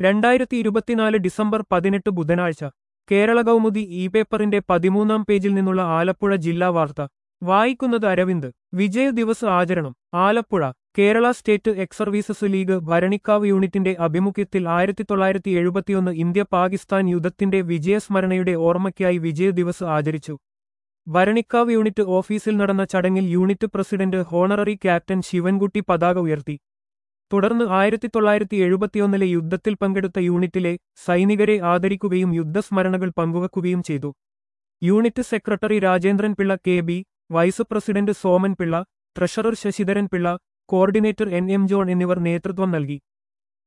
രണ്ടായിരത്തി ഇരുപത്തിനാല് ഡിസംബർ പതിനെട്ട് ബുധനാഴ്ച കേരള കൗമുദി ഇ പേപ്പറിന്റെ പതിമൂന്നാം പേജിൽ നിന്നുള്ള ആലപ്പുഴ ജില്ലാ വാർത്ത വായിക്കുന്നത് അരവിന്ദ് വിജയ ദിവസ് ആചരണം Alappuzha Kerala state ex services league Bharanikkavu യൂണിറ്റിന്റെ ആഭിമുഖ്യത്തിൽ ആയിരത്തി തൊള്ളായിരത്തി എഴുപത്തിയൊന്ന് ഇന്ത്യ പാകിസ്ഥാൻ യുദ്ധത്തിന്റെ വിജയസ്മരണയുടെ ഓർമ്മയ്ക്കായി വിജയ ദിവസ് ആചരിച്ചു ഭരണിക്കാവ് യൂണിറ്റ് ഓഫീസിൽ നടന്ന ചടങ്ങിൽ unit president honorary captain Sivankutty പതാക ഉയർത്തി തുടർന്ന് ആയിരത്തി തൊള്ളായിരത്തി എഴുപത്തിയൊന്നിലെ യുദ്ധത്തിൽ പങ്കെടുത്ത യൂണിറ്റിലെ സൈനികരെ ആദരിക്കുകയും യുദ്ധസ്മരണകൾ പങ്കുവെക്കുകയും ചെയ്തു unit secretary Rajendran Pillai K B vice president Soman Pillai treasurer Sasidharan Pillai coordinator N M John എന്നിവർ നേതൃത്വം നൽകി